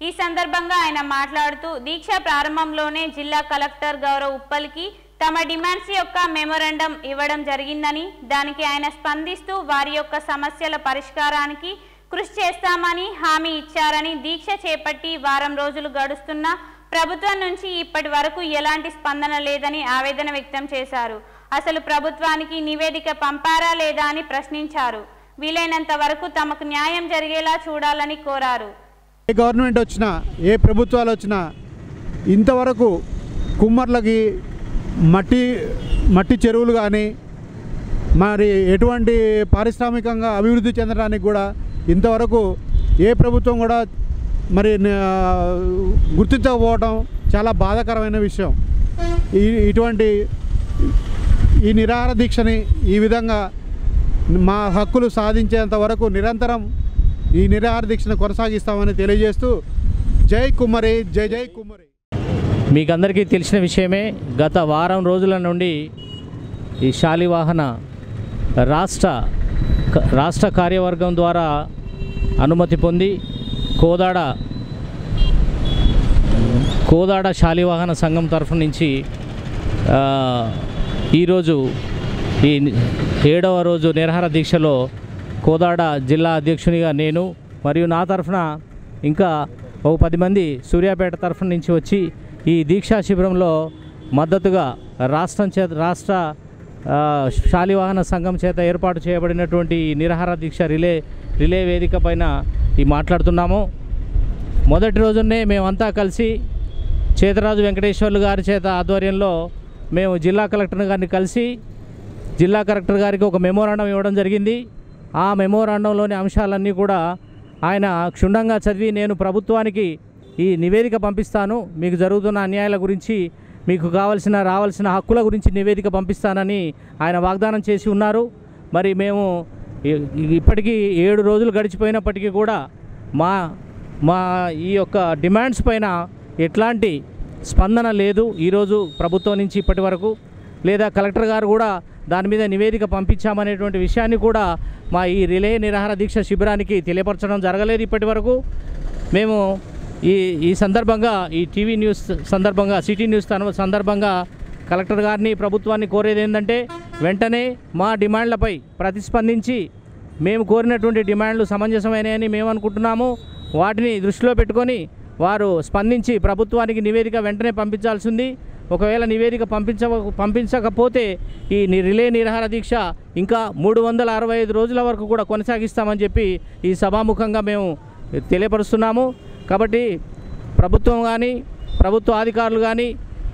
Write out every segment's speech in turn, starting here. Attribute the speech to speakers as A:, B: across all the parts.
A: ఈ సందర్భంగా ఆయన మాట్లాడుతూ దీక్ష ప్రారంభంలోనే జిల్లా కలెక్టర్ గౌరవ్ ఉప్పల్కి తమ డిమాండ్స్ యొక్క మెమొరండం ఇవ్వడం జరిగిందని దానికి ఆయన స్పందిస్తూ వారి యొక్క సమస్యల పరిష్కారానికి కృషి చేస్తామని హామీ ఇచ్చారని దీక్ష చేపట్టి వారం రోజులు గడుస్తున్నా ప్రభుత్వం నుంచి ఇప్పటి వరకు ఎలాంటి స్పందన లేదని ఆవేదన వ్యక్తం చేశారు అసలు ప్రభుత్వానికి నివేదిక పంపారా లేదా అని ప్రశ్నించారు వీలైనంత వరకు తమకు న్యాయం జరిగేలా చూడాలని కోరారు
B: ఏ గవర్నమెంట్ వచ్చినా ఏ ప్రభుత్వాలు వచ్చినా ఇంతవరకు కుమ్మర్లకి మట్టి మట్టి చెరువులు కానీ మరి ఎటువంటి పారిశ్రామికంగా అభివృద్ధి చెందడానికి కూడా ఇంతవరకు ఏ ప్రభుత్వం కూడా మరి న- గుర్తించకపోవడం చాలా బాధాకరమైన విషయం ఈ ఇటువంటి ఈ నిరాహార దీక్షని ఈ విధంగా మా హక్కులు సాధించేంత వరకు నిరంతరం ఈ నిరాహార దీక్షను కొనసాగిస్తామని తెలియజేస్తూ జై కుమ్మరి జై జై కుమ్మరి
C: మీకు అందరికీ తెలిసిన విషయమే గత వారం రోజుల నుండి ఈ శాలివాహన రాష్ట్ర క- రాష్ట్ర కార్యవర్గం ద్వారా అనుమతి పొంది కోదాడ కోదాడ శాలివాహన సంఘం తరఫు నుంచి ఆ, ఈరోజు ఈ ఏడవ రోజు నిరహార దీక్షలో కోదాడ జిల్లా అధ్యక్షునిగా నేను మరియు నా తరఫున ఇంకా ఒక పది మంది సూర్యాపేట తరఫు నుంచి వచ్చి ఈ దీక్షా శిబిరంలో మద్దతుగా రాష్ట్రం చేత రాష్ట్ర ఆ, శాలివాహన సంఘం చేత ఏర్పాటు చేయబడినటువంటి ఈ నిరహార దీక్ష రిలే రిలే వేదిక పైన ఈ మాట్లాడుతున్నాము మొదటి రోజునే మేమంతా కలిసి చేతరాజు వెంకటేశ్వర్లు గారి చేత ఆధ్వర్యంలో మేము జిల్లా కలెక్టర్ గారిని కలిసి జిల్లా కలెక్టర్ గారికి ఒక మెమోరాండం ఇవ్వడం జరిగింది ఆ మెమోరాండంలోని అంశాలన్నీ కూడా ఆయన క్షుణ్ణంగా చదివి నేను ప్రభుత్వానికి ఈ నివేదిక పంపిస్తాను మీకు జరుగుతున్న అన్యాయాల గురించి మీకు కావలసిన రావాల్సిన హక్కుల గురించి నివేదిక పంపిస్తానని ఆయన వాగ్దానం చేసి ఉన్నారు మరి మేము ఇ- ఇప్పటికీ ఏడు రోజులు గడిచిపోయినప్పటికీ కూడా మా మా ఈ యొక్క డిమాండ్స్ పైన ఎట్లాంటి స్పందన లేదు ఈరోజు ప్రభుత్వం నుంచి ఇప్పటి వరకు లేదా కలెక్టర్ గారు కూడా దాని మీద నివేదిక పంపించామనేటువంటి విషయాన్ని కూడా మా ఈ రిలే నిరాహార దీక్ష శిబిరానికి తెలియపరచడం జరగలేదు ఇప్పటి వరకు మేము ఈ ఈ సందర్భంగా ఈ టీవీ న్యూస్ సందర్భంగా సిటీ న్యూస్ తన- సందర్భంగా కలెక్టర్ గారిని ప్రభుత్వాన్ని కోరేది ఏంటంటే వెంటనే మా డిమాండ్లపై ప్రతిస్పందించి మేము కోరినటువంటి డిమాండ్లు సమంజసమైనవని మేము అనుకుంటున్నాము వాటిని దృష్టిలో పెట్టుకొని వారు స్పందించి ప్రభుత్వానికి నివేదిక వెంటనే పంపించాల్సింది ఒకవేళ నివేదిక పంపించ పంపించకపోతే ఈ ని- రిలే నిరాహార దీక్ష ఇంకా మూడు వందల అరవై ఐదు రోజుల వరకు కూడా కొనసాగిస్తామని చెప్పి ఈ సభాముఖంగా మేము తెలియపరుస్తున్నాము కాబట్టి ప్రభుత్వం కానీ ప్రభుత్వ అధికారులు కానీ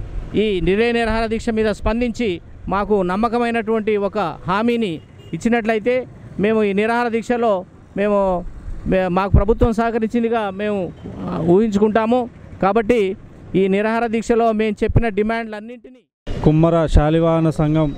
C: ఈ నిరే నిరాహార దీక్ష మీద స్పందించి మాకు నమ్మకమైనటువంటి ఒక హామీని ఇచ్చినట్లయితే మేము ఈ నిరాహార దీక్షలో మేము మే- మాకు ప్రభుత్వం సహకరించిందిగా మేము ఆ, ఊహించుకుంటాము కాబట్టి ఈ నిరాహార దీక్షలో మేము చెప్పిన డిమాండ్లన్నింటినీ
D: కుమ్మర శాలివాహన సంఘం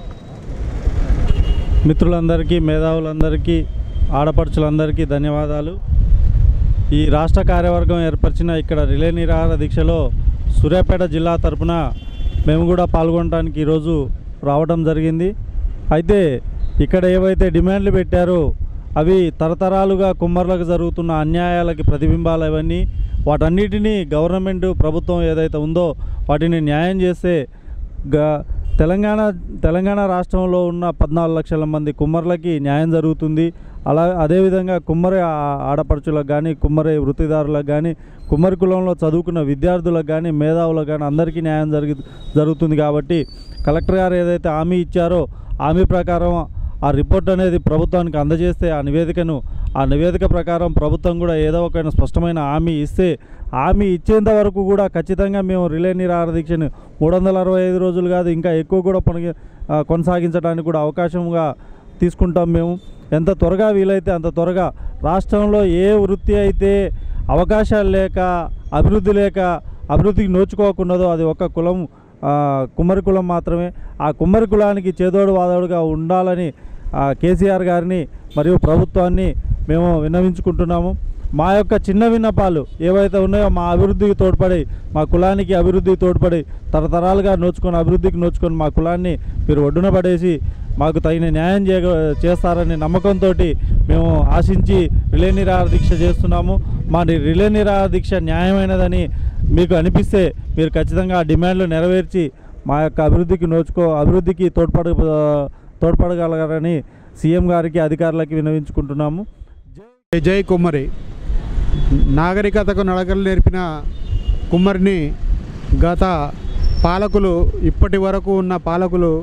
D: మిత్రులందరికీ మేధావులందరికీ ఆడపడుచులందరికీ ధన్యవాదాలు ఈ రాష్ట్ర కార్యవర్గం ఏర్పరిచిన ఇక్కడ రిలే నిరాహార దీక్షలో సూర్యాపేట జిల్లా తరపున మేము కూడా పాల్గొనడానికి ఈరోజు రావడం జరిగింది అయితే ఇక్కడ ఏవైతే డిమాండ్లు పెట్టారో అవి తరతరాలుగా కుమ్మర్లకు జరుగుతున్న అన్యాయాలకి ప్రతిబింబాలు అవన్నీ వాటన్నిటినీ గవర్నమెంట్ ప్రభుత్వం ఏదైతే ఉందో వాటిని న్యాయం చేస్తే గా తెలంగాణ తెలంగాణ రాష్ట్రంలో ఉన్న పద్నాలుగు లక్షల మంది కుమ్మర్లకి న్యాయం జరుగుతుంది అలా అదేవిధంగా కుమ్మరి ఆ- ఆడపడుచులకు కానీ కుమ్మరి వృత్తిదారులకు కానీ కుమ్మరి కులంలో చదువుకున్న విద్యార్థులకు కానీ మేధావులకు కానీ అందరికీ న్యాయం జరిగి జరుగుతుంది కాబట్టి కలెక్టర్ గారు ఏదైతే హామీ ఇచ్చారో హామీ ప్రకారం ఆ రిపోర్ట్ అనేది ప్రభుత్వానికి అందజేస్తే ఆ నివేదికను ఆ నివేదిక ప్రకారం ప్రభుత్వం కూడా ఏదో ఒక స్పష్టమైన హామీ ఇస్తే హామీ ఇచ్చేంత వరకు కూడా ఖచ్చితంగా మేము రిలే నిరాహార దీక్షను మూడు వందల అరవై ఐదు రోజులు కాదు ఇంకా ఎక్కువ కూడా పొనగి ఆ, కొనసాగించడానికి కూడా అవకాశంగా తీసుకుంటాం మేము ఎంత త్వరగా వీలైతే అంత త్వరగా రాష్ట్రంలో ఏ వృత్తి అయితే అవకాశాలు లేక అభివృద్ధి లేక అభివృద్ధికి నోచుకోకున్నదో అది ఒక కులం ఆ, కుమ్మరి కులం మాత్రమే ఆ కుమ్మరి కులానికి చేదోడు వాదోడుగా ఉండాలని ఆ, కేసీఆర్ గారిని మరియు ప్రభుత్వాన్ని మేము విన్నవించుకుంటున్నాము మా యొక్క చిన్న విన్నపాలు ఏవైతే ఉన్నాయో మా అభివృద్ధికి తోడ్పడి మా కులానికి అభివృద్ధికి తోడ్పడి తరతరాలుగా నోచుకొని అభివృద్ధికి నోచుకొని మా కులాన్ని మీరు ఒడ్డున పడేసి మాకు తగిన న్యాయం చేయ చేస్తారనే నమ్మకంతో మేము ఆశించి రిలే నిరాహార దీక్ష చేస్తున్నాము మా ని- రిలే నిరాహార దీక్ష న్యాయమైనదని మీకు అనిపిస్తే మీరు ఖచ్చితంగా ఆ డిమాండ్లు నెరవేర్చి మా యొక్క అభివృద్ధికి నోచుకో అభివృద్ధికి తోడ్పడ తోడ్పడగలగాలని సీఎం గారికి అధికారులకి వినవించుకుంటున్నాము
B: జై జై కుమ్మరి నాగరికతకు నడకలు నేర్పిన కుమ్మరిని గత పాలకులు ఇప్పటి వరకు ఉన్న పాలకులు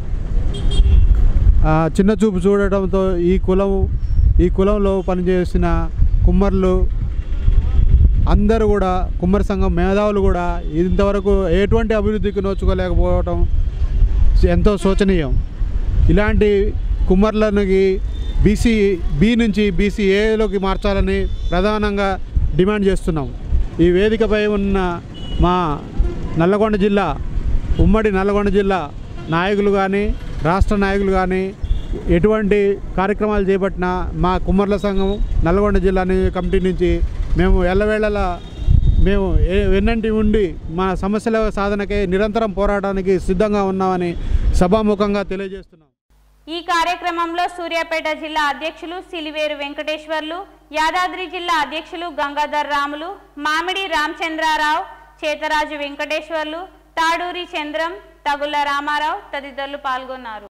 B: ఆ, చిన్న చూపు చూడటంతో ఈ కులం ఈ కులంలో పనిచేసిన కుమ్మర్లు అందరూ కూడా కుమ్మరి సంఘం మేధావులు కూడా ఇంతవరకు ఎటువంటి అభివృద్ధికి నోచుకోలేకపోవటం ఎంతో శోచనీయం ఇలాంటి కుమ్మర్లకి బీసీ బి నుంచి బీసీ ఏలోకి మార్చాలని ప్రధానంగా డిమాండ్ చేస్తున్నాం ఈ వేదికపై ఉన్న మా నల్లగొండ జిల్లా ఉమ్మడి నల్లగొండ జిల్లా నాయకులు కానీ రాష్ట్ర నాయకులు కానీ ఎటువంటి కార్యక్రమాలు చేపట్టినా మా కుమ్మర్ల సంఘం నల్గొండ జిల్లా ని- కమిటీ నుంచి మేము ఎల్లవేళలా మేము ఏ- వెన్నంటి ఉండి మా సమస్యల సాధనకై నిరంతరం పోరాటానికి సిద్ధంగా ఉన్నామని సభాముఖంగా తెలియజేస్తున్నాం
A: ఈ కార్యక్రమంలో సూర్యాపేట జిల్లా అధ్యక్షులు సిలివేరు వెంకటేశ్వర్లు యాదాద్రి జిల్లా అధ్యక్షులు గంగాధర్ రాములు మామిడి రామచంద్రారావు చేతరాజు వెంకటేశ్వర్లు తాడూరి చంద్రం తగుల రామారావు తదితరులు పాల్గొన్నారు